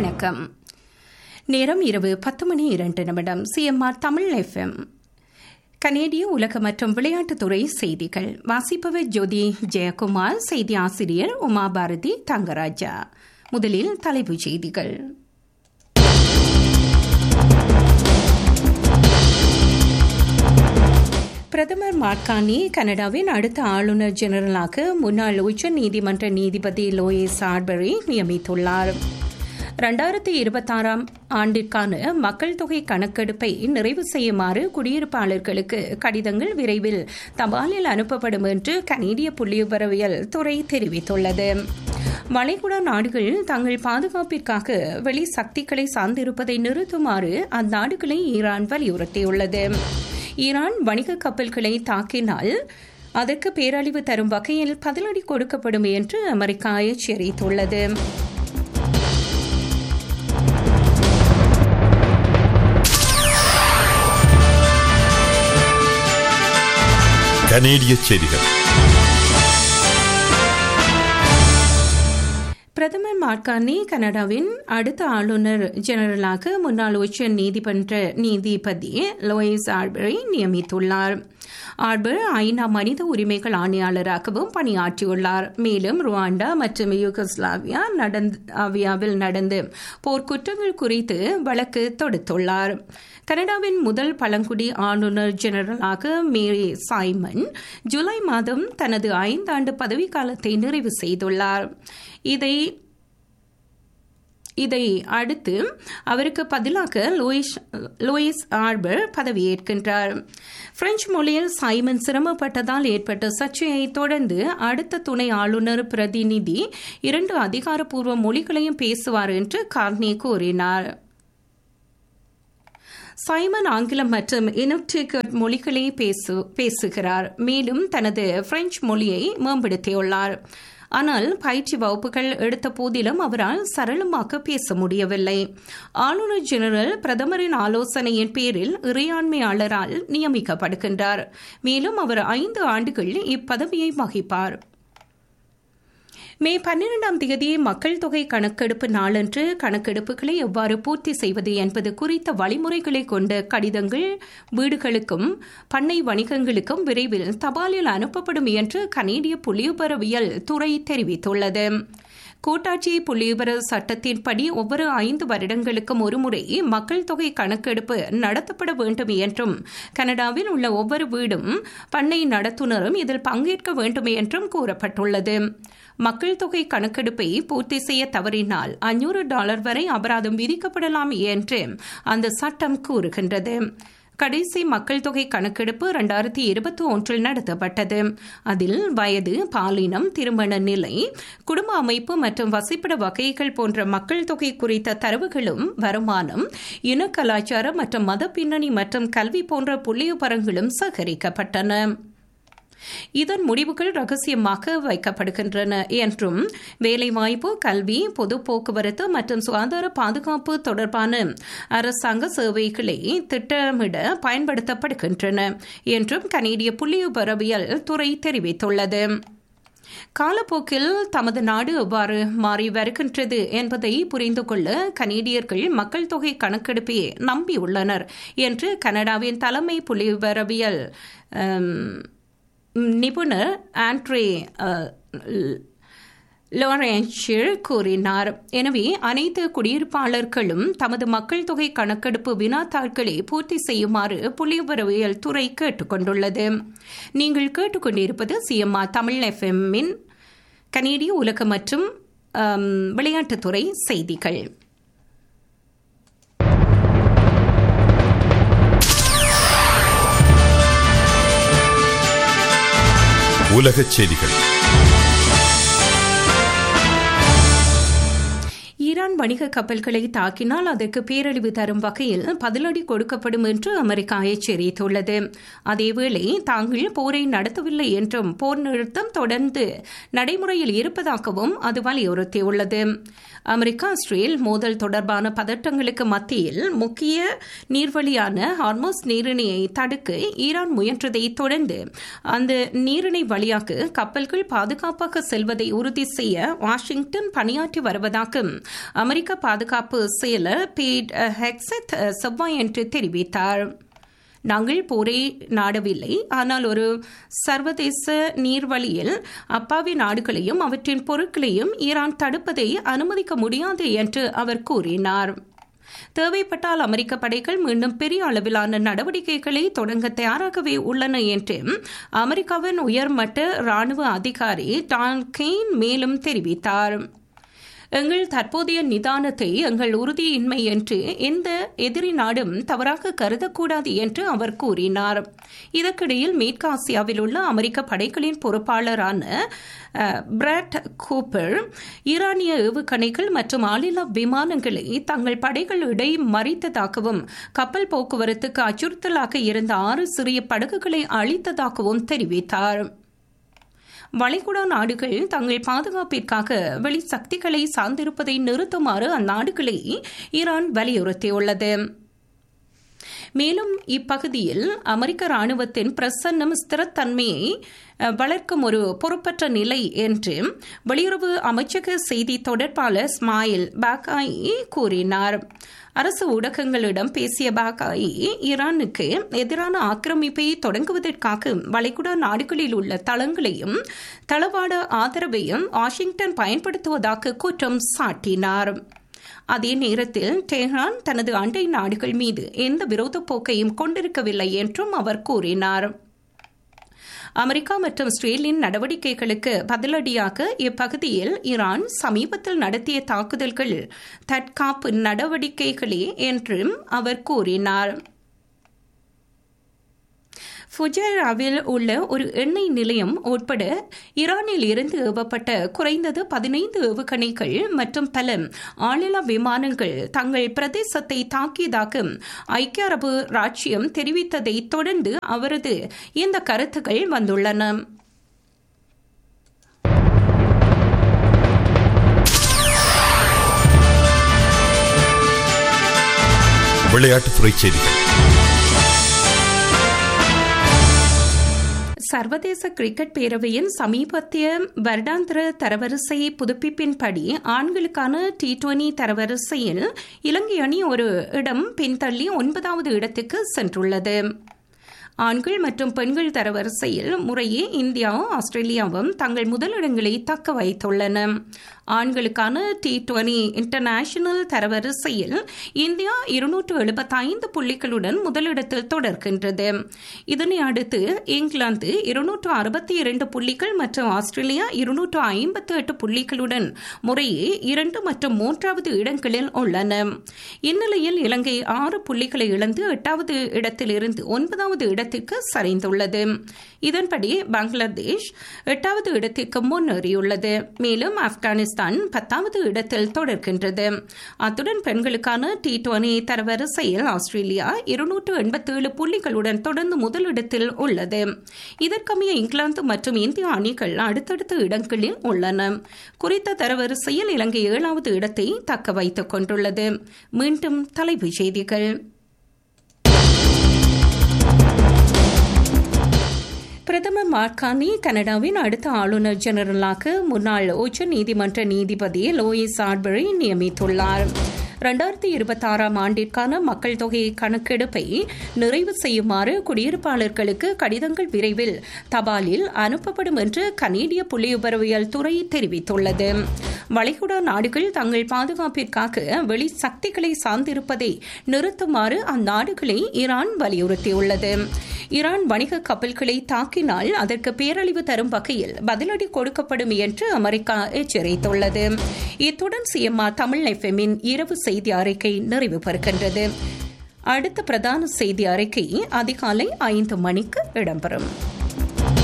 வணக்கம் நேரம் இரவு பத்து மணி இரண்டு நிமிடம் சிஎம்ஆர் தமிழ் எஃப்எம் கனேடிய உலக மற்றும் விளையாட்டுத்துறை செய்திகள் வாசிப்பவர் ஜோதி ஜெயக்குமார் செய்தி ஆசிரியர் உமா பாரதி தங்கராஜா முதலில் தலைப்புச் செய்திகள் பிரதமர் மார்கானி கனடாவின் அடுத்த ஆளுநர் ஜெனரலாக முன்னாள் உச்ச நீதிமன்ற நீதிபதி லோயஸ் ஆர்பரி நியமித்துள்ளார் இரண்டாயிரத்தி இருபத்தாறாம் ஆண்டிற்கான மக்கள் தொகை கணக்கெடுப்பை நிறைவு செய்யுமாறு குடியிருப்பாளர்களுக்கு கடிதங்கள் விரைவில் தபாலில் அனுப்பப்படும் என்று கனேடிய புள்ளிவிவரவியல் துறை தெரிவித்துள்ளது வளைகுடா நாடுகள் தங்கள் பாதுகாப்பிற்காக வெளி சக்திகளை சார்ந்திருப்பதை நிறுத்துமாறு அந்நாடுகளை ஈரான் வலியுறுத்தியுள்ளது ஈரான் வணிக கப்பல்களை தாக்கினால் அதற்கு பேரழிவு தரும் வகையில் பதிலடி கொடுக்கப்படும் என்று அமெரிக்கா எச்சரித்துள்ளது கனேடிய செய்திகள் பிரதமர் மார்கானி கனடாவின் அடுத்த ஆளுநர் ஜெனரலாக முன்னாள் உச்ச நீதிமன்ற நீதிபதி லோயிஸ் ஆர்பரை நியமித்துள்ளார் ஆர்பர் ஐநா மனித உரிமைகள் ஆணையாளராகவும் பணியாற்றியுள்ளார் மேலும் ருவாண்டா மற்றும் யூகஸ்லாவியா நடந்தாவியாவில் நடந்த போர்க்குற்றங்கள் குறித்து வழக்கு தொடுத்துள்ளார் கனடாவின் முதல் பழங்குடி ஆளுநர் ஜெனரலாக மேரி சைமன் ஜூலை மாதம் தனது ஐந்தாண்டு பதவிக்காலத்தை நிறைவு செய்துள்ளார் இதை இதை அடுத்து அவருக்கு பதிலாக லூயிஸ் லூயிஸ் ஆர்பர் பதவியேற்கின்றார் பிரெஞ்சு மொழியில் சைமன் சிரமப்பட்டதால் ஏற்பட்ட சர்ச்சையை தொடர்ந்து அடுத்த துணை ஆளுநர் பிரதிநிதி இரண்டு அதிகாரப்பூர்வ மொழிகளையும் பேசுவார் என்று கார்னி கூறினார் சைமன் ஆங்கிலம் மற்றும் இனக்டிகட் மொழிகளை பேசு பேசுகிறார் மேலும் தனது பிரெஞ்சு மொழியை மேம்படுத்தியுள்ளார் ஆனால் பயிற்சி வகுப்புகள் எடுத்த போதிலும் அவரால் சரளமாக பேச முடியவில்லை ஆளுநர் ஜெனரல் பிரதமரின் ஆலோசனையின் பேரில் இறையாண்மையாளரால் நியமிக்கப்படுகின்றார் மேலும் அவர் ஐந்து ஆண்டுகள் இப்பதவியை வகிப்பார் மே பன்னிரெண்டாம் தேதி மக்கள் தொகை கணக்கெடுப்பு நாளன்று கணக்கெடுப்புகளை எவ்வாறு பூர்த்தி செய்வது என்பது குறித்த வழிமுறைகளை கொண்ட கடிதங்கள் வீடுகளுக்கும் பண்ணை வணிகங்களுக்கும் விரைவில் தபாலில் அனுப்பப்படும் என்று கனேடிய புள்ளியுபரவியல் துறை தெரிவித்துள்ளது கூட்டாட்சி புள்ளிவிவர சட்டத்தின்படி ஒவ்வொரு ஐந்து வருடங்களுக்கும் ஒருமுறை மக்கள் தொகை கணக்கெடுப்பு நடத்தப்பட வேண்டும் என்றும் கனடாவில் உள்ள ஒவ்வொரு வீடும் பண்ணை நடத்துனரும் இதில் பங்கேற்க வேண்டும் என்றும் கூறப்பட்டுள்ளது மக்கள் தொகை கணக்கெடுப்பை பூர்த்தி செய்ய தவறினால் அஞ்சூறு டாலர் வரை அபராதம் விதிக்கப்படலாம் என்று அந்த சட்டம் கூறுகின்றது கடைசி மக்கள் தொகை கணக்கெடுப்பு இரண்டாயிரத்தி இருபத்தி ஒன்றில் நடத்தப்பட்டது அதில் வயது பாலினம் திருமண நிலை குடும்ப அமைப்பு மற்றும் வசிப்பிட வகைகள் போன்ற மக்கள் தொகை குறித்த தரவுகளும் வருமானம் இன கலாச்சாரம் மற்றும் மத பின்னணி மற்றும் கல்வி போன்ற புள்ளியபரங்களும் சேகரிக்கப்பட்டன இதன் முடிவுகள் ரகசியமாக வைக்கப்படுகின்றன என்றும் வேலைவாய்ப்பு கல்வி பொது போக்குவரத்து மற்றும் சுகாதார பாதுகாப்பு தொடர்பான அரசாங்க சேவைகளை திட்டமிட பயன்படுத்தப்படுகின்றன என்றும் கனேடிய புள்ளியுபரவியல் துறை தெரிவித்துள்ளது காலப்போக்கில் தமது நாடு எவ்வாறு மாறி வருகின்றது என்பதை புரிந்து கொள்ள கனேடியர்கள் மக்கள் தொகை கணக்கெடுப்பையே நம்பியுள்ளனர் என்று கனடாவின் தலைமை புள்ளிவிவரவியல் நிபுணர் ஆண்ட்ரே லோரன்ஷிர் கூறினார் எனவே அனைத்து குடியிருப்பாளர்களும் தமது மக்கள் தொகை கணக்கெடுப்பு வினாத்தாள்களை பூர்த்தி செய்யுமாறு புள்ளிவிவரவியல் துறை கேட்டுக்கொண்டுள்ளது நீங்கள் கேட்டுக்கொண்டிருப்பது சிஎம்ஆர் தமிழ் எஃப்எம்மின் கனேடிய உலக மற்றும் விளையாட்டுத்துறை செய்திகள் உலகச் செய்திகள் ஈரான் வணிக கப்பல்களை தாக்கினால் அதற்கு பேரழிவு தரும் வகையில் பதிலடி கொடுக்கப்படும் என்று அமெரிக்கா எச்சரித்துள்ளது அதேவேளை தாங்கள் போரை நடத்தவில்லை என்றும் போர் நிறுத்தம் தொடர்ந்து நடைமுறையில் இருப்பதாகவும் அது வலியுறுத்தியுள்ளது அமெரிக்கா இஸ்ரேல் மோதல் தொடர்பான பதட்டங்களுக்கு மத்தியில் முக்கிய நீர்வழியான ஹார்மோஸ் நீரிணையை தடுக்க ஈரான் முயன்றதை தொடர்ந்து அந்த நீரிணை வழியாக கப்பல்கள் பாதுகாப்பாக செல்வதை உறுதி செய்ய வாஷிங்டன் பணியாற்றி வருவதாக அமெரிக்க பாதுகாப்பு செயலர் பீட் ஹெக்ஸத் செவ்வாயன்று தெரிவித்தார் நாங்கள் போரை நாடவில்லை ஆனால் ஒரு சர்வதேச நீர்வழியில் அப்பாவி நாடுகளையும் அவற்றின் பொருட்களையும் ஈரான் தடுப்பதை அனுமதிக்க முடியாது என்று அவர் கூறினார் தேவைப்பட்டால் அமெரிக்க படைகள் மீண்டும் பெரிய அளவிலான நடவடிக்கைகளை தொடங்க தயாராகவே உள்ளன என்று அமெரிக்காவின் உயர்மட்ட ராணுவ அதிகாரி டான் கெயின் மேலும் தெரிவித்தார் எங்கள் தற்போதைய நிதானத்தை எங்கள் உறுதியின்மை என்று எந்த எதிரி நாடும் தவறாக கருதக்கூடாது என்று அவர் கூறினார் இதற்கிடையில் மேற்காசியாவில் உள்ள அமெரிக்க படைகளின் பொறுப்பாளரான பிராட் கூப்பர் ஈரானிய ஏவுகணைகள் மற்றும் ஆளில்லா விமானங்களை தங்கள் படைகள் இடை மறித்ததாகவும் கப்பல் போக்குவரத்துக்கு அச்சுறுத்தலாக இருந்த ஆறு சிறிய படகுகளை அழித்ததாகவும் தெரிவித்தார் வளைகுடா நாடுகள் தங்கள் பாதுகாப்பிற்காக வெளி சக்திகளை சார்ந்திருப்பதை நிறுத்துமாறு அந்நாடுகளை ஈரான் வலியுறுத்தியுள்ளது மேலும் இப்பகுதியில் அமெரிக்க ராணுவத்தின் பிரசன்னம் ஸ்திரத்தன்மையை வளர்க்கும் ஒரு பொறுப்பற்ற நிலை என்று வெளியுறவு அமைச்சக செய்தி தொடர்பாளர் ஸ்மாயில் பாக்காயி கூறினார் அரசு ஊடகங்களிடம் பேசிய பாகாயி ஈரானுக்கு எதிரான ஆக்கிரமிப்பை தொடங்குவதற்காக வளைகுடா நாடுகளில் உள்ள தளங்களையும் தளவாட ஆதரவையும் வாஷிங்டன் பயன்படுத்துவதாக குற்றம் சாட்டினார் அதே நேரத்தில் டெஹ்ரான் தனது அண்டை நாடுகள் மீது எந்த விரோத போக்கையும் கொண்டிருக்கவில்லை என்றும் அவர் கூறினார் அமெரிக்கா மற்றும் இஸ்ரேலின் நடவடிக்கைகளுக்கு பதிலடியாக இப்பகுதியில் ஈரான் சமீபத்தில் நடத்திய தாக்குதல்கள் தற்காப்பு நடவடிக்கைகளே என்றும் அவர் கூறினார் ஃபுஜேராவில் உள்ள ஒரு எண்ணெய் நிலையம் உட்பட ஈரானில் இருந்து ஏவப்பட்ட குறைந்தது பதினைந்து ஏவுகணைகள் மற்றும் பல ஆளில்லா விமானங்கள் தங்கள் பிரதேசத்தை தாக்கியதாக ஐக்கிய அரபு ராச்சியம் தெரிவித்ததை தொடர்ந்து அவரது இந்த கருத்துக்கள் வந்துள்ளன விளையாட்டுத்துறை செய்திகள் சர்வதேச கிரிக்கெட் பேரவையின் சமீபத்திய வருடாந்திர தரவரிசை புதுப்பிப்பின்படி ஆண்களுக்கான டி டுவெண்டி தரவரிசையில் இலங்கை அணி ஒரு இடம் பின்தள்ளி ஒன்பதாவது இடத்துக்கு சென்றுள்ளது ஆண்கள் மற்றும் பெண்கள் தரவரிசையில் முறையே இந்தியாவும் ஆஸ்திரேலியாவும் தங்கள் முதலிடங்களை தக்க வைத்துள்ளன ஆண்களுக்கான டி டுவெண்டி இன்டர்நேஷனல் தரவரிசையில் இந்தியா இருநூற்று எழுபத்தைந்து புள்ளிகளுடன் முதலிடத்தில் தொடர்கின்றது இதனை அடுத்து இங்கிலாந்து இருநூற்று அறுபத்தி இரண்டு புள்ளிகள் மற்றும் ஆஸ்திரேலியா இருநூற்று ஐம்பத்தி எட்டு புள்ளிகளுடன் முறையே இரண்டு மற்றும் மூன்றாவது இடங்களில் உள்ளன இந்நிலையில் இலங்கை ஆறு புள்ளிகளை இழந்து எட்டாவது இடத்திலிருந்து ஒன்பதாவது இடத்திற்கு சரிந்துள்ளது இதன்படி பங்களாதேஷ் எட்டாவது இடத்திற்கு முன்னேறியுள்ளது மேலும் ஆப்கானிஸ்தான் பத்தாவது இடத்தில் தொடர்கின்றது அத்துடன் பெண்களுக்கான டி டுவெண்டி தரவரிசையில் ஆஸ்திரேலியா இருநூற்று எண்பத்தேழு புள்ளிகளுடன் தொடர்ந்து முதலிடத்தில் உள்ளது இதற்கமைய இங்கிலாந்து மற்றும் இந்திய அணிகள் அடுத்தடுத்த இடங்களில் உள்ளன குறித்த தரவரிசையில் இலங்கை ஏழாவது இடத்தை தக்க வைத்துக் கொண்டுள்ளது மீண்டும் தலைப்புச் செய்திகள் பிரதமர் மார்கானி கனடாவின் அடுத்த ஆளுநர் ஜெனரலாக முன்னாள் உச்ச நீதிமன்ற நீதிபதி லோயிஸ் ஆட்பரி நியமித்துள்ளார் இரண்டாயிரத்தி இருபத்தி ஆறாம் ஆண்டிற்கான மக்கள் தொகை கணக்கெடுப்பை நிறைவு செய்யுமாறு குடியிருப்பாளர்களுக்கு கடிதங்கள் விரைவில் தபாலில் அனுப்பப்படும் என்று கனேடிய புள்ளிவிபரவியல் துறை தெரிவித்துள்ளது வளைகுடா நாடுகள் தங்கள் பாதுகாப்பிற்காக வெளி சக்திகளை சார்ந்திருப்பதை நிறுத்துமாறு அந்நாடுகளை ஈரான் வலியுறுத்தியுள்ளது ஈரான் வணிக கப்பல்களை தாக்கினால் அதற்கு பேரழிவு தரும் வகையில் பதிலடி கொடுக்கப்படும் என்று அமெரிக்கா எச்சரித்துள்ளது இத்துடன் சிஎம்ஆர் தமிழ் எஃப்எம்மின் இரவு செய்தி அறிக்கை நிறைவு பெறுகின்றது அடுத்த பிரதான செய்தி அறிக்கை அதிகாலை ஐந்து மணிக்கு இடம்பெறும்